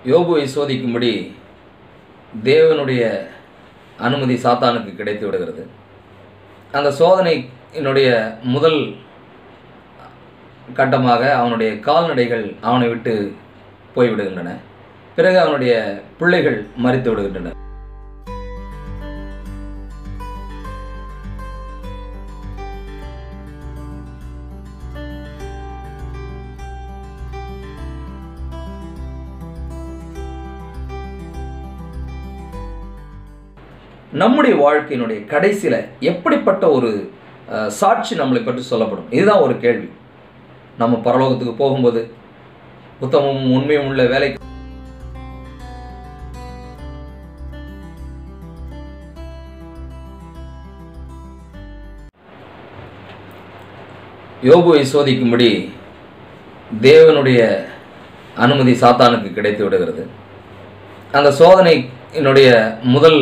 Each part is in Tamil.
யோபுவை சோதிக்கும்படி தேவனுடைய அனுமதி சாத்தானுக்கு கிடைத்து விடுகிறது அந்த சோதனையினுடைய முதல் கட்டமாக அவனுடைய கால்நடைகள் அவனை விட்டு போய்விடுகின்றன பிறகு அவனுடைய பிள்ளைகள் மறித்து விடுகின்றன நம்முடைய வாழ்க்கையினுடைய கடைசியில் எப்படிப்பட்ட ஒரு அஹ், சாட்சி நம்மளை பற்றி சொல்லப்படும் இதுதான் ஒரு கேள்வி நம்ம பரலோகத்துக்கு போகும்போது உத்தமமும் உண்மையும் உள்ள வேலைக்கு யோபுவை சோதிக்கும்படி தேவனுடைய அனுமதி சாத்தானுக்கு கிடைத்து விடுகிறது அந்த சோதனையினுடைய முதல்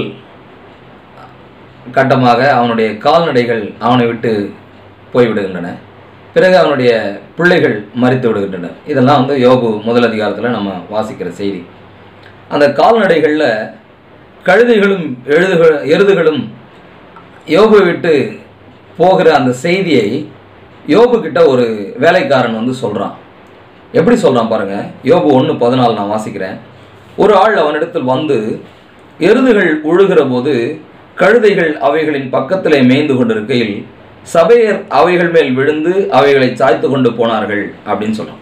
கட்டமாக அவனுடைய கால்நடைகள் அவனை விட்டு போய்விடுகின்றன பிறகு அவனுடைய பிள்ளைகள் மறித்து விடுகின்றன இதெல்லாம் வந்து யோபு முதல் அதிகாரத்தில் நம்ம வாசிக்கிற செய்தி அந்த கால்நடைகளில் கழுதைகளும் எழுதுகள் எருதுகளும் யோபு விட்டு போகிற அந்த செய்தியை யோபு கிட்ட ஒரு வேலைக்காரன் வந்து சொல்கிறான் எப்படி சொல்கிறான் பாருங்க யோபு ஒன்று பதினாலு நான் வாசிக்கிறேன் ஒரு ஆள் அவனிடத்தில் வந்து எருதுகள் உழுகிற போது கழுதைகள் அவைகளின் பக்கத்திலே மேய்ந்து கொண்டிருக்கையில் சபையர் அவைகள் மேல் விழுந்து அவைகளை சாய்த்து கொண்டு போனார்கள் அப்படின்னு சொல்றான்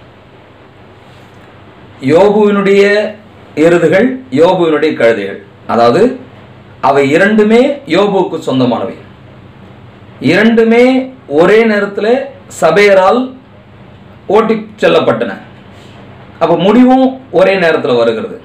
யோபுவினுடைய எருதுகள் யோபுவினுடைய கழுதைகள் அதாவது அவை இரண்டுமே யோபுவுக்கு சொந்தமானவை இரண்டுமே ஒரே நேரத்தில் சபையரால் ஓட்டி செல்லப்பட்டன அப்போ முடிவும் ஒரே நேரத்தில் வருகிறது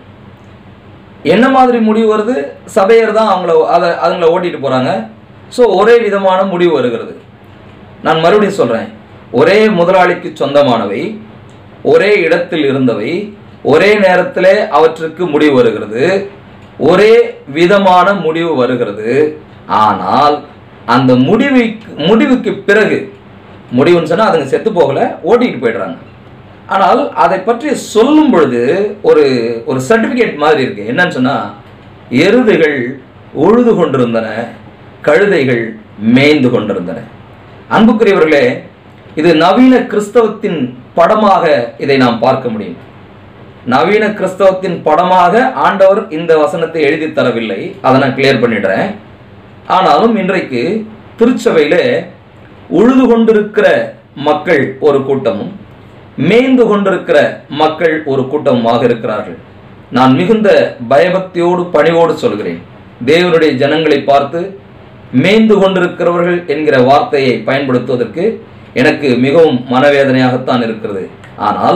என்ன மாதிரி முடிவு வருது சபையர் தான் அவங்கள அதை அதுங்களை ஓட்டிட்டு போகிறாங்க ஸோ ஒரே விதமான முடிவு வருகிறது நான் மறுபடியும் சொல்கிறேன் ஒரே முதலாளிக்கு சொந்தமானவை ஒரே இடத்தில் இருந்தவை ஒரே நேரத்தில் அவற்றுக்கு முடிவு வருகிறது ஒரே விதமான முடிவு வருகிறது ஆனால் அந்த முடிவுக்கு முடிவுக்கு பிறகு முடிவுன்னு சொன்னால் அதுங்க செத்து போகலை ஓட்டிட்டு போயிடுறாங்க ஆனால் அதை பற்றி சொல்லும் பொழுது ஒரு ஒரு சர்டிஃபிகேட் மாதிரி இருக்கு என்னன்னு சொன்னால் எருதுகள் உழுது கொண்டிருந்தன கழுதைகள் மேய்ந்து கொண்டிருந்தன அன்புக்குரியவர்களே இது நவீன கிறிஸ்தவத்தின் படமாக இதை நாம் பார்க்க முடியும் நவீன கிறிஸ்தவத்தின் படமாக ஆண்டவர் இந்த வசனத்தை எழுதி தரவில்லை அதை நான் கிளியர் பண்ணிடுறேன் ஆனாலும் இன்றைக்கு திருச்சபையில உழுது கொண்டிருக்கிற மக்கள் ஒரு கூட்டமும் மேய்ந்து கொண்டிருக்கிற மக்கள் ஒரு கூட்டமாக இருக்கிறார்கள் நான் மிகுந்த பயபக்தியோடு பணிவோடு சொல்கிறேன் தேவனுடைய ஜனங்களை பார்த்து மேய்ந்து கொண்டிருக்கிறவர்கள் என்கிற வார்த்தையை பயன்படுத்துவதற்கு எனக்கு மிகவும் மனவேதனையாகத்தான் இருக்கிறது ஆனால்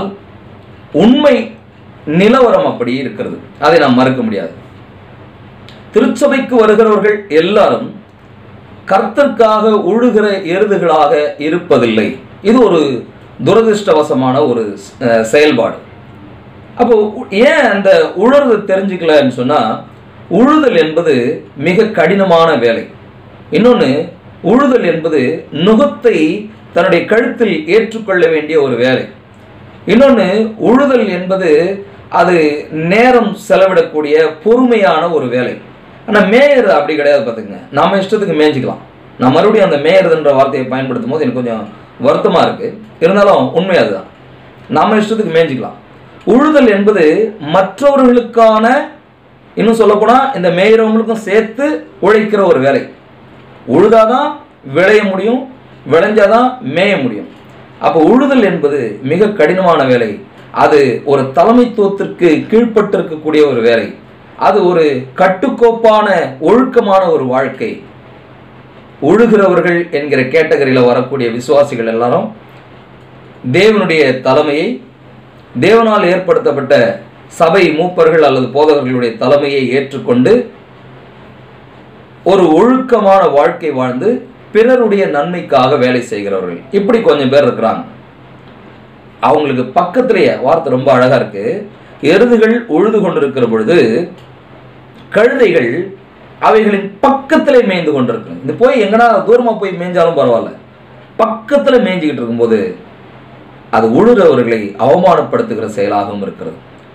உண்மை நிலவரம் அப்படி இருக்கிறது அதை நாம் மறுக்க முடியாது திருச்சபைக்கு வருகிறவர்கள் எல்லாரும் கர்த்தர்க்காக உழுகிற எருதுகளாக இருப்பதில்லை இது ஒரு துரதிருஷ்டவசமான ஒரு அஹ், செயல்பாடு அப்போ உ- ஏன் அந்த உழுறது தெரிஞ்சுக்கலன்னு சொன்னா உழுதல் என்பது மிக கடினமான வேலை இன்னொன்று உழுதல் என்பது நுகத்தை தன்னுடைய கழுத்தில் ஏற்றுக்கொள்ள வேண்டிய ஒரு வேலை இன்னொன்று உழுதல் என்பது அது நேரம் செலவிடக்கூடிய பொறுமையான ஒரு வேலை ஆனால் மேயர் அப்படி கிடையாது பார்த்துங்க நாம இஷ்டத்துக்கு மேய்ஞ்சிக்கலாம் நான் மறுபடியும் அந்த மேயர்ன்ற வார்த்தையை பயன்படுத்தும் போது எனக்கு கொஞ்சம் வருத்தமாக இருக்குது இருந்தாலும் உண்மை அதுதான் நாம இஷ்டத்துக்கு மேய்ஞ்சிக்கலாம் உழுதல் என்பது மற்றவர்களுக்கான இன்னும் சொல்லப்போனால் இந்த மேயிறவங்களுக்கும் சேர்த்து உழைக்கிற ஒரு வேலை உழுதாதான் விளைய முடியும் விளைஞ்சாதான் மேய முடியும் அப்போ உழுதல் என்பது மிக கடினமான வேலை அது ஒரு தலைமைத்துவத்திற்கு கீழ்ப்பட்டிருக்கக்கூடிய ஒரு வேலை அது ஒரு கட்டுக்கோப்பான ஒழுக்கமான ஒரு வாழ்க்கை உழுகிறவர்கள் என்கிற கேட்டகரியில் வரக்கூடிய விசுவாசிகள் எல்லாரும் தேவனுடைய தலைமையை தேவனால் ஏற்படுத்தப்பட்ட சபை மூப்பர்கள் அல்லது போதகர்களுடைய தலைமையை ஏற்றுக்கொண்டு ஒரு ஒழுக்கமான வாழ்க்கை வாழ்ந்து பிறருடைய நன்மைக்காக வேலை செய்கிறவர்கள் இப்படி கொஞ்சம் பேர் இருக்கிறாங்க அவங்களுக்கு பக்கத்திலேயே வார்த்தை ரொம்ப அழகா இருக்கு எருதுகள் உழுது கொண்டிருக்கிற பொழுது கழுதைகள் அவைகளின் பக்கத்திலே மேய்ந்து கொண்டிருக்கு இந்த போய் எங்கனா தூரமா போய் மேய்ஞ்சாலும் பரவாயில்ல பக்கத்துல மேய்ஞ்சிக்கிட்டு இருக்கும்போது அது உழுறவர்களை அவமானப்படுத்துகிற செயலாகவும் இருக்கிறது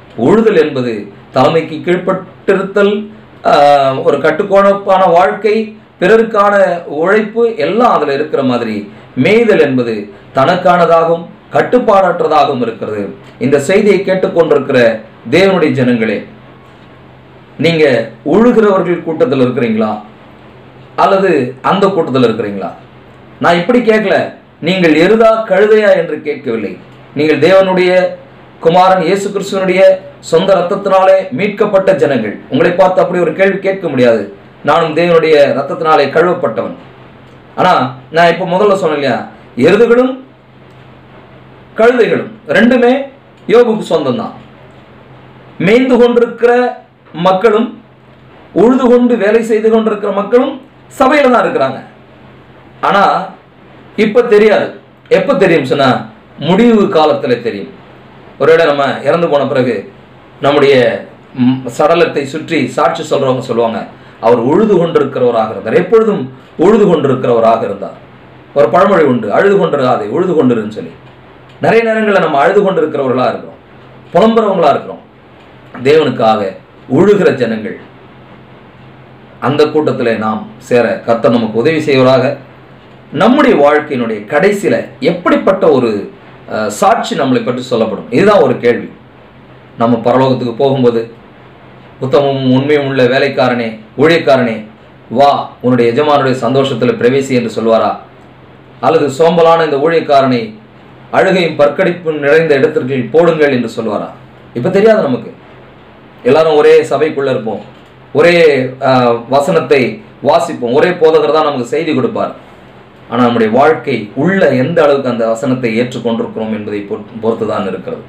உழுதல் என்பது தலைமைக்கு கீழ்ப்பட்டிருத்தல் ஆஹ், ஒரு கட்டுக்கோணப்பான வாழ்க்கை பிறருக்கான உழைப்பு எல்லாம் அதில் இருக்கிற மாதிரி மேய்தல் என்பது தனக்கானதாகவும் கட்டுப்பாடற்றதாகவும் இருக்கிறது இந்த செய்தியை கேட்டுக்கொண்டிருக்கிற தேவனுடைய ஜனங்களே நீங்க உழுகிறவர்கள் கூட்டத்தில் இருக்கிறீங்களா அல்லது அந்த கூட்டத்தில் இருக்கிறீங்களா நான் இப்படி கேட்கல நீங்கள் எருதா கழுதையா என்று கேட்கவில்லை நீங்கள் தேவனுடைய குமாரன் இயேசு கிறிஸ்துவனுடைய சொந்த ரத்தத்தினாலே மீட்கப்பட்ட ஜனங்கள் உங்களை பார்த்து அப்படி ஒரு கேள்வி கேட்க முடியாது நானும் தேவனுடைய ரத்தத்தினாலே கழுவப்பட்டவன் ஆனா நான் இப்போ முதல்ல சொன்னேன் இல்லையா எருதுகளும் கழுதைகளும் ரெண்டுமே யோபுக்கு சொந்தம்தான் மேய்ந்து கொண்டிருக்கிற மக்களும் உழுது கொண்டு வேலை செய்து கொண்டிருக்கிற மக்களும் சபையில தான் இருக்கிறாங்க ஆனா இப்ப தெரியாது எப்ப தெரியும் சொன்னா முடிவு காலத்துல தெரியும் ஒருவேளை நம்ம இறந்து போன பிறகு நம்முடைய ம், சடலத்தை சுற்றி சாட்சி சொல்றவங்க சொல்லுவாங்க அவர் உழுது கொண்டிருக்கிறவராக இருந்தார் எப்பொழுதும் உழுது கொண்டிருக்கிறவராக இருந்தார் ஒரு பழமொழி உண்டு அழுது கொண்டிருக்காதே உழுது கொண்டிருன்னு சொல்லி நிறைய நேரங்களில் நம்ம அழுது கொண்டிருக்கிறவர்களா இருக்கிறோம் புலம்புறவங்களா இருக்கிறோம் தேவனுக்காக உழுகிற ஜனங்கள் அந்த கூட்டத்தில் நாம் சேர கர்த்தர் நமக்கு உதவி செய்வராக நம்முடைய வாழ்க்கையினுடைய கடைசியில எப்படிப்பட்ட ஒரு அஹ், சாட்சி நம்மளை பற்றி சொல்லப்படும் இதுதான் ஒரு கேள்வி நம்ம பரலோகத்துக்கு போகும்போது உத்தமமும் உண்மையும் உள்ள வேலைக்காரனே ஊழியக்காரனே வா உன்னுடைய எஜமானுடைய சந்தோஷத்தில் பிரவேசி என்று சொல்வாரா அல்லது சோம்பலான இந்த ஊழியக்காரனை அழுகையும் பற்கடிப்பும் நிறைந்த இடத்திற்கு போடுங்கள் என்று சொல்வாரா இப்போ தெரியாது நமக்கு எல்லாரும் ஒரே சபைக்குள்ள இருப்போம் ஒரே ஆஹ், வசனத்தை வாசிப்போம் ஒரே போதகர் தான் நமக்கு செய்தி கொடுப்பார் ஆனால் நம்முடைய வாழ்க்கை உள்ள எந்த அளவுக்கு அந்த வசனத்தை ஏற்றுக்கொண்டிருக்கிறோம் என்பதை பொறுத்து தான் இருக்கிறது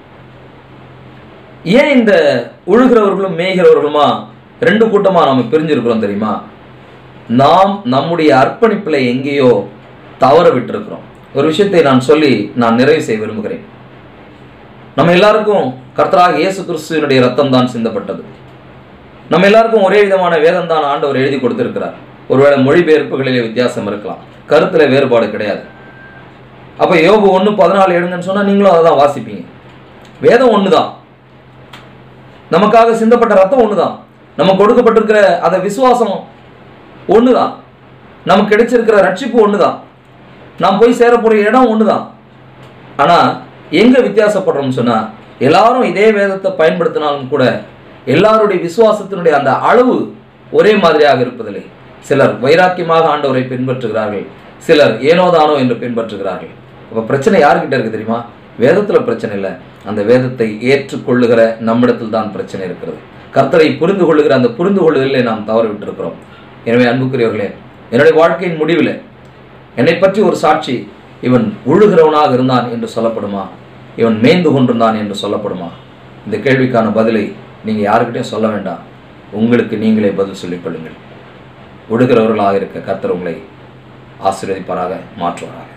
ஏன் இந்த உழுகிறவர்களும் மேய்கிறவர்களுமா ரெண்டு கூட்டமா நாம பிரிஞ்சிருக்கிறோம் தெரியுமா நாம் நம்முடைய அர்ப்பணிப்பில் எங்கேயோ தவற விட்டிருக்கிறோம் ஒரு விஷயத்தை நான் சொல்லி நான் நிறைவு செய்ய விரும்புகிறேன் நம்ம எல்லாருக்கும் கர்த்தராக இயேசு கிறிஸ்துவினுடைய ரத்தம் தான் சிந்தப்பட்டது நம்ம எல்லாருக்கும் ஒரே விதமான வேதம் தான் ஆண்டவர் எழுதி கொடுத்திருக்கிறார் ஒருவேளை மொழிபெயர்ப்புகளிலே வித்தியாசம் இருக்கலாம் கருத்துல வேறுபாடு கிடையாது அப்ப யோபு ஒன்று பதினாலு எடுங்கன்னு சொன்னா நீங்களும் அதை தான் வாசிப்பீங்க வேதம் ஒன்று தான் நமக்காக சிந்தப்பட்ட ரத்தம் ஒன்று தான் நமக்கு கொடுக்கப்பட்டிருக்கிற அந்த விசுவாசம் ஒன்று தான் நமக்கு கிடைச்சிருக்கிற ரட்சிப்பு ஒன்று தான் நாம் போய் சேரக்கூடிய இடம் ஒன்று தான் ஆனால் எங்கே வித்தியாசப்படுறோம்னு சொன்னால் எல்லாரும் இதே வேதத்தை பயன்படுத்தினாலும் கூட எல்லாருடைய விசுவாசத்தினுடைய அந்த அளவு ஒரே மாதிரியாக இருப்பதில்லை சிலர் வைராக்கியமாக ஆண்டவரை பின்பற்றுகிறார்கள் சிலர் ஏனோதானோ என்று பின்பற்றுகிறார்கள் அப்போ பிரச்சனை யாருக்கிட்ட இருக்கு தெரியுமா வேதத்தில் பிரச்சனை இல்லை அந்த வேதத்தை ஏற்றுக்கொள்ளுகிற நம்மிடத்தில் தான் பிரச்சனை இருக்கிறது கர்த்தரை புரிந்து கொள்ளுகிற அந்த புரிந்து கொள்ளுதலே நாம் தவறு விட்டிருக்கிறோம் எனவே அன்புக்குரியவர்களே என்னுடைய வாழ்க்கையின் முடிவில் என்னை பற்றி ஒரு சாட்சி இவன் உழுகிறவனாக இருந்தான் என்று சொல்லப்படுமா இவன் மேய்ந்து கொண்டிருந்தான் என்று சொல்லப்படுமா இந்த கேள்விக்கான பதிலை நீங்கள் யாருக்கிட்டையும் சொல்ல வேண்டாம் உங்களுக்கு நீங்களே பதில் சொல்லிக் கொள்ளுங்கள் உழுகிறவர்களாக இருக்க கர்த்தர் உங்களை ஆசீர்வதிப்பாராக மாற்றுவாராக